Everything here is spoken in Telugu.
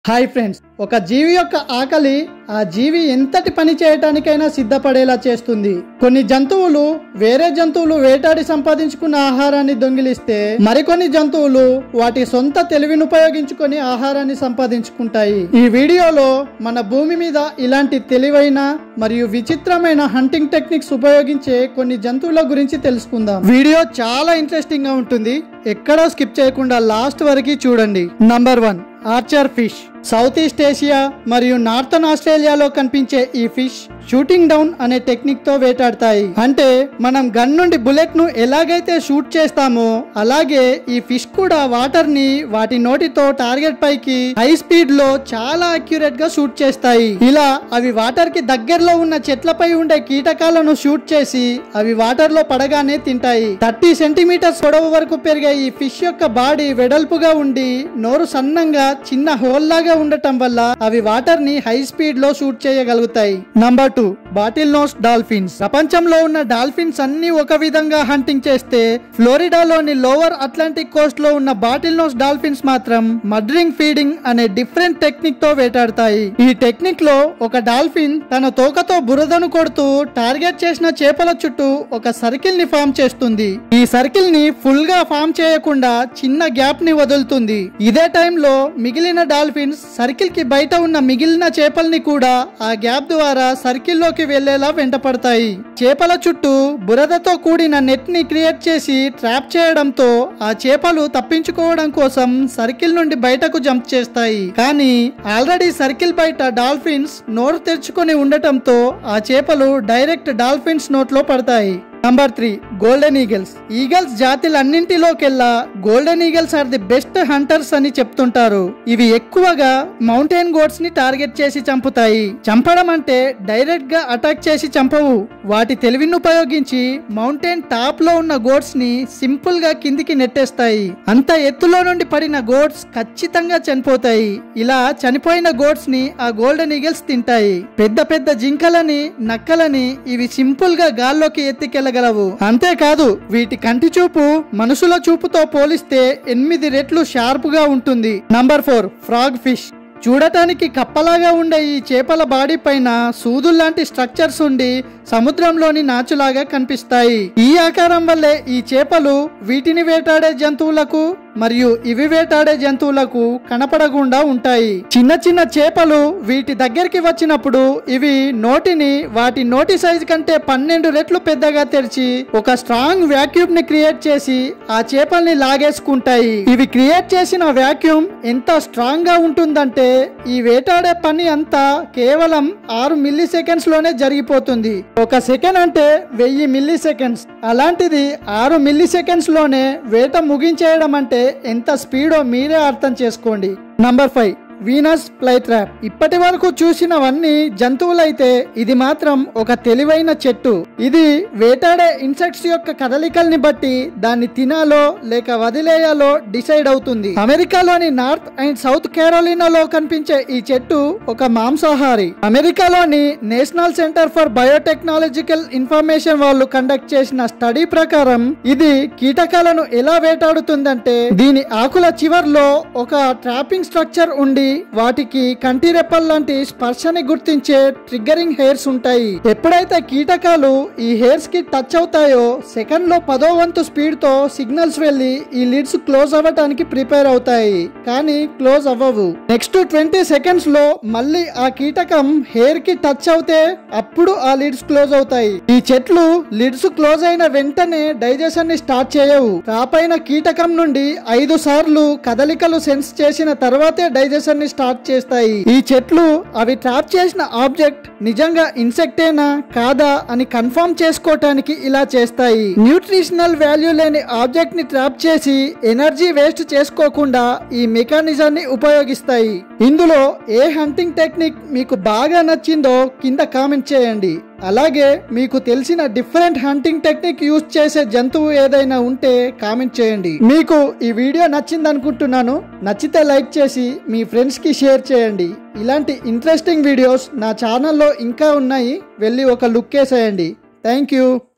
హాయ్ ఫ్రెండ్స్ ఒక జీవి యొక్క ఆకలి ఆ జీవి ఎంతటి పని చేయటానికైనా సిద్ధపడేలా చేస్తుంది కొన్ని జంతువులు వేరే జంతువులు వేటాడి సంపాదించుకున్న ఆహారాన్ని దొంగిలిస్తే మరికొన్ని జంతువులు వాటి సొంత తెలివిని ఉపయోగించుకొని ఆహారాన్ని సంపాదించుకుంటాయి ఈ వీడియోలో మన భూమి మీద ఇలాంటి తెలివైన మరియు విచిత్రమైన హంటింగ్ టెక్నిక్స్ ఉపయోగించే కొన్ని జంతువుల గురించి తెలుసుకుందాం వీడియో చాలా ఇంట్రెస్టింగ్ గా ఉంటుంది ఎక్కడో స్కిప్ చేయకుండా లాస్ట్ వరకు చూడండి number one archer fish South East Asia మరియు నార్థన్ ఆస్ట్రేలియాలో కనిపించే ఈ ఫిష్ షూటింగ్ డౌన్ అనే టెక్నిక్ తో వేటాడతాయి అంటే మనం గన్ నుండి బుల్లెట్ ను ఎలాగైతే షూట్ చేస్తామో అలాగే ఈ ఫిష్ కూడా వాటర్ ని వాటి నోటితో టార్గెట్ పైకి హై స్పీడ్ లో చాలా అక్యురేట్ గా షూట్ చేస్తాయి ఇలా అవి వాటర్ కి దగ్గరలో ఉన్న చెట్లపై ఉండే కీటకాలను షూట్ చేసి అవి వాటర్ లో పడగానే తింటాయి థర్టీ సెంటీమీటర్స్ పొడవు వరకు పెరిగే ఈ ఫిష్ యొక్క బాడీ వెడల్పుగా ఉండి నోరు సన్నంగా చిన్న హోల్ లాగా ఉండటం వల్ల అవి వాటర్ ని హై స్పీడ్ లో షూట్ చేయగలుగుతాయి number two bottle nose dolphins ప్రపంచంలో ఉన్న డాల్ఫిన్స్ అన్ని ఒక విధంగా హంటింగ్ చేస్తే ఫ్లోరిడాలోని లోవర్ అట్లాంటిక్ కోస్ట్ లో ఉన్న బాటిల్ నోస్ డాల్ఫిన్స్ మాత్రం మడ్రింగ్ ఫీడింగ్ అనే డిఫరెంట్ టెక్నిక్ తో వేటాడతాయి ఈ టెక్నిక్ లో ఒక డాల్ఫిన్ తన తోకతో బురదను కొడుతూ టార్గెట్ చేసిన చేపల చుట్టూ ఒక సర్కిల్ ని ఫామ్ చేస్తుంది ఈ సర్కిల్ ని ఫుల్ గా ఫామ్ చేయకుండా చిన్న గ్యాప్ ని వదులుతుంది ఇదే టైంలో మిగిలిన డాల్ఫిన్స్ సర్కిల్ కి బయట ఉన్న మిగిలిన చేపల్ని కూడా ఆ గ్యాప్ ద్వారా సర్కిల్ లోకి వెళ్లేలా వెంటపడతాయి చేపల చుట్టూ బురదతో కూడిన నెట్ ని క్రియేట్ చేసి ట్రాప్ చేయడంతో ఆ చేపలు తప్పించుకోవడం కోసం సర్కిల్ నుండి బయటకు జంప్ చేస్తాయి కానీ ఆల్రెడీ సర్కిల్ బయట డాల్ఫిన్స్ నోరు తెరుచుకొని ఉండటంతో ఆ చేపలు డైరెక్ట్ డాల్ఫిన్స్ నోట్లో పడతాయి number three golden eagles eagles జాతులన్నింటిలోకెల్లా golden eagles are the best hunters అని చెప్తుంటారు ఇవి ఎక్కువగా మౌంటైన్ గోడ్స్ ని టార్గెట్ చేసి చంపుతాయి చంపడం అంటే డైరెక్ట్ గా అటాక్ చేసి చంపవు వాటి తెలివిని ఉపయోగించి మౌంటైన్ టాప్ లో ఉన్న గోడ్స్ ని సింపుల్ గా కిందికి నెట్టేస్తాయి అంత ఎత్తులో నుండి పడిన గోడ్స్ ఖచ్చితంగా చనిపోతాయి ఇలా చనిపోయిన గోడ్స్ ని ఆ గోల్డెన్ ఈగల్స్ తింటాయి పెద్ద పెద్ద జింకలని నక్కలని ఇవి సింపుల్ గా గాల్లోకి ఎత్తికెళ్లగలవు అంతేకాదు వీటి కంటి చూపు మనుషుల చూపుతో పోలిస్తే ఎనిమిది రెట్లు షార్ప్ గా ఉంటుంది నంబర్ ఫోర్ ఫ్రాగ్ ఫిష్ చూడటానికి కప్పలాగా ఉండే ఈ చేపల బాడీ పైన సూదుల్లాంటి స్ట్రక్చర్స్ ఉండి సముద్రంలోని నాచులాగా కనిపిస్తాయి ఈ ఆకారం వల్లే ఈ చేపలు వీటిని వేటాడే జంతువులకు మరియు ఇవి వేటాడే జంతువులకు కనపడకుండా ఉంటాయి చిన్న చిన్న చేపలు వీటి దగ్గరికి వచ్చినప్పుడు ఇవి నోటిని వాటి నోటి సైజు కంటే పన్నెండు రెట్లు పెద్దగా తెరిచి ఒక స్ట్రాంగ్ వ్యాక్యూమ్ ని క్రియేట్ చేసి ఆ చేపల్ని లాగేసుకుంటాయి ఇవి క్రియేట్ చేసిన వ్యాక్యూమ్ ఎంత స్ట్రాంగ్ గా ఉంటుందంటే ఈ వేటాడే పని అంతా కేవలం ఆరు మిల్లీ సెకండ్స్ లోనే జరిగిపోతుంది ఒక సెకండ్ అంటే వెయ్యి మిల్లీ సెకండ్స్ అలాంటిది ఆరు మిల్లీ సెకండ్స్ లోనే వేట ముగించేయడం అంటే ఎంత స్పీడో మీరే అర్థం చేసుకోండి number five Venus fly trap ఇప్పటి వరకు చూసినవన్నీ జంతువులైతే ఇది మాత్రం ఒక తెలివైన చెట్టు ఇది వేటాడే ఇన్సెక్ట్స్ యొక్క కదలికల్ని బట్టి దాన్ని తినాలో లేక వదిలేయాలో డిసైడ్ అవుతుంది అమెరికాలోని నార్త్ అండ్ సౌత్ కేరోలినాలో కనిపించే ఈ చెట్టు ఒక మాంసాహారి అమెరికాలోని national centre for biotechnological information వాళ్ళు కండక్ట్ చేసిన స్టడీ ప్రకారం ఇది కీటకాలను ఎలా వేటాడుతుందంటే దీని ఆకుల చివర్లో ఒక ట్రాపింగ్ స్ట్రక్చర్ ఉండి వాటికి కంటి రెప్పల్ లాంటి స్పర్శని గుర్తించే ట్రిగ్గరింగ్ హెయిర్స్ ఉంటాయి ఎప్పుడైతే కీటకాలు ఈ హెయిర్స్ కి టచ్ అవుతాయో సెకండ్ లో పదో వంతు స్పీడ్ తో సిగ్నల్స్ వెళ్లి ఈ లిడ్స్ క్లోజ్ అవ్వటానికి ప్రిపేర్ అవుతాయి కానీ క్లోజ్ అవ్వవు నెక్స్ట్ ట్వంటీ సెకండ్స్ లో మళ్ళీ ఆ కీటకం హెయిర్ కి టచ్ అవుతే అప్పుడు ఆ లిడ్స్ క్లోజ్ అవుతాయి ఈ చెట్లు లిడ్స్ క్లోజ్ అయిన వెంటనే డైజెషన్ ని స్టార్ట్ చేయవు రాపైన కీటకం నుండి ఐదు సార్లు కదలికలు సెన్స్ చేసిన తర్వాతే డైజెషన్ ని స్టార్ట్ చేస్తాయి ఈ చెట్లు అవి ట్రాప్ చేసిన ఆబ్జెక్ట్ నిజంగా ఇన్సెక్టేనా కాదా అని కన్ఫర్మ్ చేసుకోవటానికి ఇలా చేస్తాయి న్యూట్రిషనల్ వాల్యూ లేని ఆబ్జెక్ట్ ని ట్రాప్ చేసి ఎనర్జీ వేస్ట్ చేసుకోకుండా ఈ మెకానిజాన్ని ఉపయోగిస్తాయి ఇందులో ఏ హంటింగ్ టెక్నిక్ మీకు బాగా నచ్చిందో కింద కామెంట్ చేయండి అలాగే మీకు తెలిసిన డిఫరెంట్ హంటింగ్ టెక్నిక్ యూజ్ చేసే జంతువు ఏదైనా ఉంటే కామెంట్ చేయండి మీకు ఈ వీడియో నచ్చింది అనుకుంటున్నాను నచ్చితే లైక్ చేసి మీ ఫ్రెండ్స్ కి షేర్ చేయండి ఇలాంటి ఇంట్రెస్టింగ్ వీడియోస్ నా ఛానల్లో ఇంకా ఉన్నాయి వెళ్ళి ఒక లుక్ వేసేయండి థ్యాంక్ యూ